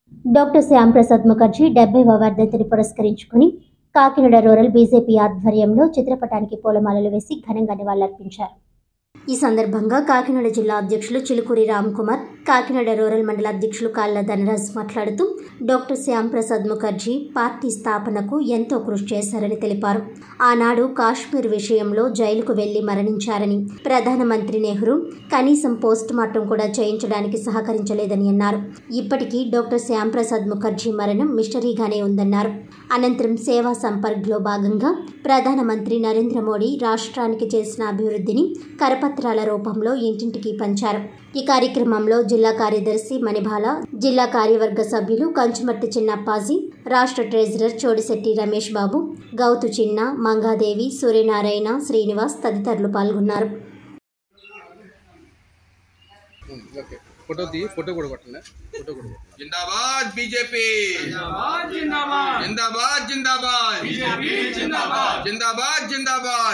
Doctor Shyamprasad Mukherjee డెబ్బైవ వర్ధంతిని పురస్కరించుకుని Kakinada rural BJP ఆధ్వర్యంలో చిత్రపటానికి పూలమాలలు వేసి ఘనంగా నివాళులర్పించారు ఈ సందర్భంగా కాకినాడ జిల్లా అధ్యక్షులు చిలుకూరి రామ్కుమార్ కాకినాడ రూరల్ మండల అధ్యక్షులు కాళ్ళ ధనరాజ్ మాట్లాడుతూ డాక్టర్ శ్యాంప్రసాద్ ముఖర్జీ పార్టీ స్థాపనకు ఎంతో కృషి చేశారని తెలిపారు ఆనాడు కాశ్మీర్ విషయంలో జైలుకు వెళ్లి మరణించారని ప్రధానమంత్రి నెహ్రూ కనీసం పోస్ట్ మార్టం కూడా చేయించడానికి సహకరించలేదని అన్నారు ఇప్పటికీ డాక్టర్ శ్యాంప్రసాద్ ముఖర్జీ మరణం మిస్టరీగానే ఉందన్నారు అనంతరం సేవా సంపర్క్లో భాగంగా ప్రధానమంత్రి నరేంద్ర మోడీ రాష్ట్రానికి చేసిన అభివృద్ధిని కరపత్రాల రూపంలో ఇంటింటికి పంచారు ఈ కార్యక్రమంలో జిల్లా కార్యదర్శి మణిబాల జిల్లా కార్యవర్గ సభ్యులు కంచుమర్తి చిన్నప్పాజీ రాష్ట్ర ట్రెజరర్ చోడిశెట్టి రమేష్ బాబు గౌతు చిన్న మంగాదేవి సూర్యనారాయణ శ్రీనివాస్ తదితరులు పాల్గొన్నారు ఓకే ఫోటో తీ ఫోటో కూడా కొట్టండి ఫోటో కూడా కొట్టండి जिंदाबाद बीजेपी जिंदाबाद जिंदाबाद जिंदाबाद जिंदाबाद बीजेपी जिंदाबाद जिंदाबाद जिंदाबाद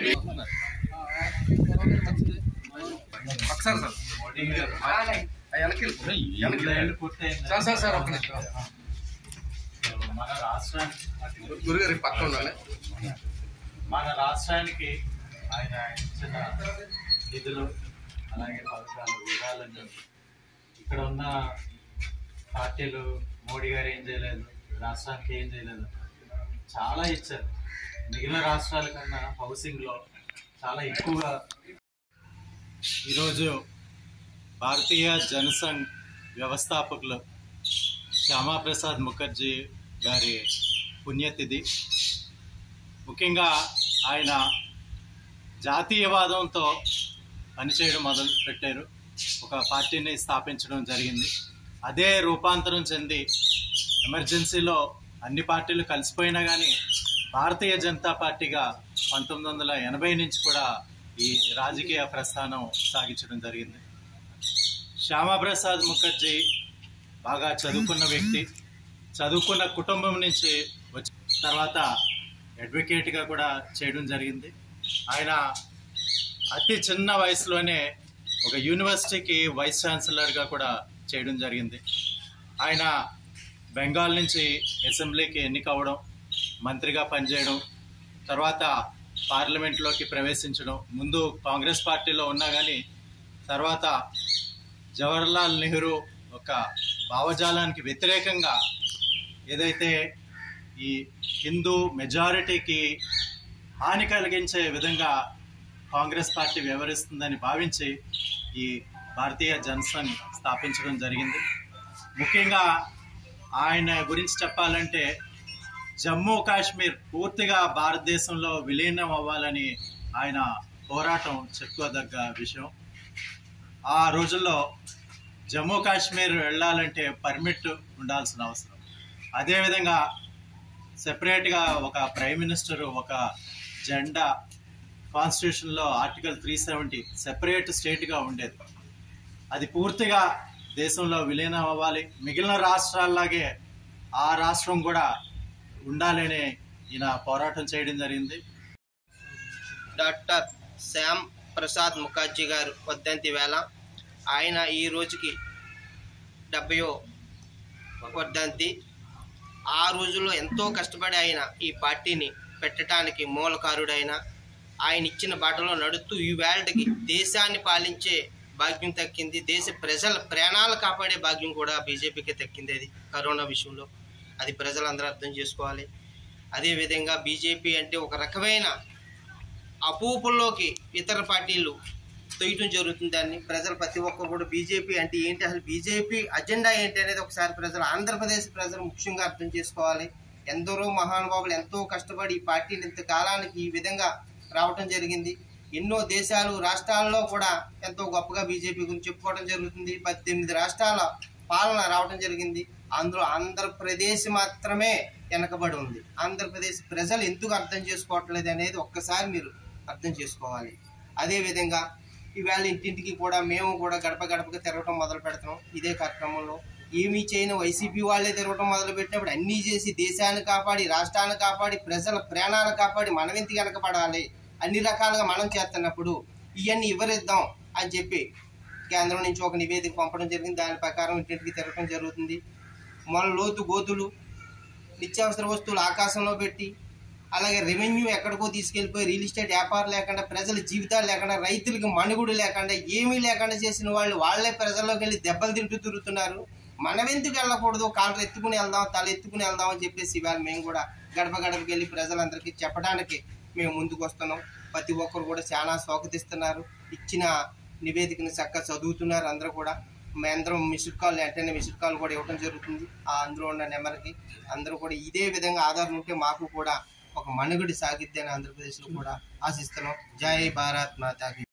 ఒకసారి సార్ ఆ, వెనక్కి వెళ్ళిపో. సార్ సార్ సార్ ఒక్క నిమిషం మన రాష్ట్రానికి గురుగారు ఈ పక్కన ఉండాలి మన రాష్ట్రానికి ఆయన ఇచ్చిన నిధులు అలాగే పథకాలు విధాలని ఇక్కడ ఉన్న పార్టీలు మోడీ గారు ఏం చేయలేదు రాష్ట్రానికి ఏం చేయలేదు చాలా ఇచ్చారు మిగిలిన రాష్ట్రాల కన్నా హౌసింగ్లో చాలా ఎక్కువగా ఈరోజు భారతీయ జనసంఘ్ వ్యవస్థాపకులు శ్యామాప్రసాద్ ముఖర్జీ గారి పుణ్యతిథి ముఖ్యంగా ఆయన జాతీయవాదంతో పనిచేయడం మొదలు పెట్టారు ఒక పార్టీని స్థాపించడం జరిగింది అదే రూపాంతరం చెంది ఎమర్జెన్సీలో అన్ని పార్టీలు కలిసిపోయినా కానీ భారతీయ జనతా పార్టీగా పంతొమ్మిది వందల ఎనభై నుంచి కూడా ఈ రాజకీయ ప్రస్థానం సాగించడం జరిగింది శ్యామాప్రసాద్ ముఖర్జీ బాగా చదువుకున్న వ్యక్తి చదువుకున్న కుటుంబం నుంచి వచ్చిన తర్వాత అడ్వకేట్గా కూడా చేయడం జరిగింది ఆయన అతి చిన్న వయసులోనే ఒక యూనివర్సిటీకి వైస్ ఛాన్సలర్గా కూడా చేయడం జరిగింది ఆయన బెంగాల్ నుంచి అసెంబ్లీకి ఎన్నికవడం మంత్రిగా పనిచేయడం తర్వాత పార్లమెంట్లోకి ప్రవేశించడం ముందు కాంగ్రెస్ పార్టీలో ఉన్నా కానీ తర్వాత జవహర్లాల్ నెహ్రూ ఒక భావజాలానికి వ్యతిరేకంగా ఏదైతే ఈ హిందూ మెజారిటీకి హాని కలిగించే విధంగా కాంగ్రెస్ పార్టీ వ్యవహరిస్తుందని భావించి ఈ భారతీయ జనసంఘ్ స్థాపించడం జరిగింది ముఖ్యంగా ఆయన గురించి చెప్పాలంటే జమ్మూ కాశ్మీర్ పూర్తిగా భారతదేశంలో విలీనం అవ్వాలని ఆయన పోరాటం చెప్పుకోదగ్గ విషయం ఆ రోజుల్లో జమ్మూ కాశ్మీర్ వెళ్ళాలంటే పర్మిట్ ఉండాల్సిన అవసరం అదేవిధంగా సెపరేట్గా ఒక ప్రైమ్ మినిస్టర్ ఒక జెండా కాన్స్టిట్యూషన్లో ఆర్టికల్ త్రీ సెవెంటీ సెపరేట్ స్టేట్గా ఉండేది అది పూర్తిగా దేశంలో విలీనం అవ్వాలి మిగిలిన రాష్ట్రాల్లాగే ఆ రాష్ట్రం కూడా ఉండాలని ఈయన పోరాటం చేయడం జరిగింది డాక్టర్ శ్యామ్ ప్రసాద్ ముఖర్జీ గారు వర్ధంతి వేళ ఆయన ఈ రోజుకి డెబ్బయో వర్ధంతి ఆ రోజుల్లో ఎంతో కష్టపడి ఆయన ఈ పార్టీని పెట్టడానికి మూలకారుడైన ఆయన ఇచ్చిన బాటలో నడుస్తూ ఈ వేళకి దేశాన్ని పాలించే భాగ్యం దక్కింది దేశ ప్రజల ప్రాణాలు కాపాడే భాగ్యం కూడా బీజేపీకి దక్కింది అది కరోనా విషయంలో అది ప్రజలందరూ అర్థం చేసుకోవాలి అదేవిధంగా బీజేపీ అంటే ఒక రకమైన అపూపుల్లోకి ఇతర పార్టీలు తొయ్యటం జరుగుతుంది దాన్ని ప్రజలు ప్రతి ఒక్కరు కూడా బీజేపీ అంటే ఏంటి అసలు బీజేపీ అజెండా ఏంటి అనేది ఒకసారి ప్రజలు ఆంధ్రప్రదేశ్ ప్రజలు ముఖ్యంగా అర్థం చేసుకోవాలి ఎందరో మహానుభావులు ఎంతో కష్టపడి ఈ పార్టీని ఇంత కాలానికి ఈ విధంగా రావటం జరిగింది ఎన్నో దేశాలు రాష్ట్రాల్లో కూడా ఎంతో గొప్పగా బీజేపీ గురించి చెప్పుకోవడం జరుగుతుంది పద్దెనిమిది రాష్ట్రాల పాలన రావడం జరిగింది అందులో ఆంధ్రప్రదేశ్ మాత్రమే వెనకబడి ఉంది ఆంధ్రప్రదేశ్ ప్రజలు ఎందుకు అర్థం చేసుకోవట్లేదు అనేది ఒక్కసారి మీరు అర్థం చేసుకోవాలి అదేవిధంగా ఈవేళ ఇంటింటికి కూడా మేము కూడా గడప గడపకి తిరగటం మొదలు పెడుతున్నాం ఇదే కార్యక్రమంలో ఏమీ చేయని వైసీపీ వాళ్ళే తిరగటం మొదలు పెట్టినప్పుడు అన్నీ చేసి దేశాన్ని కాపాడి రాష్ట్రాన్ని కాపాడి ప్రజల ప్రాణాలు కాపాడి మనం ఎందుకు వెనకబడాలి అన్ని రకాలుగా మనం చేస్తున్నప్పుడు ఇవన్నీ ఇవ్వరిద్దాం అని చెప్పి కేంద్రం నుంచి ఒక నివేదిక పంపడం జరిగింది దాని ప్రకారం ఇంటింటికి తిరగటం జరుగుతుంది మొల లోతు గోతులు నిత్యావసర వస్తువులు ఆకాశంలో పెట్టి అలాగే రెవెన్యూ ఎక్కడికో తీసుకెళ్ళిపోయి రియల్ ఎస్టేట్ వ్యాపారం లేకుండా ప్రజల జీవితాలు లేకుండా రైతులకు మనుగుడు లేకుండా ఏమీ లేకుండా చేసిన వాళ్ళు వాళ్ళే ప్రజల్లోకి వెళ్ళి దెబ్బలు తింటూ తిరుగుతున్నారు మనం ఎందుకు వెళ్ళకూడదు కాళ్ళు ఎత్తుకుని వెళ్దాం తల ఎత్తుకుని వెళ్దాం అని చెప్పేసి ఇవాళ మేము కూడా గడప గడపకి వెళ్ళి ప్రజలందరికీ చెప్పడానికి మేము ముందుకు వస్తున్నాం ప్రతి ఒక్కరు కూడా చాలా స్వాగతిస్తున్నారు ఇచ్చిన నివేదికను చక్కగా చదువుతున్నారు అందరూ కూడా మేమందరం మిస్డ్ కాల్ వెంటనే మిస్డ్ కాల్ కూడా ఇవ్వడం జరుగుతుంది ఆ అందులో ఉన్న నెంబర్కి అందరూ కూడా ఇదే విధంగా ఆధారం ఉంటే మాకు కూడా ఒక మనుగడి సాగిద్ది అని ఆంధ్రప్రదేశ్లో కూడా ఆశిస్తున్నాం జై భారత్ మాతాకి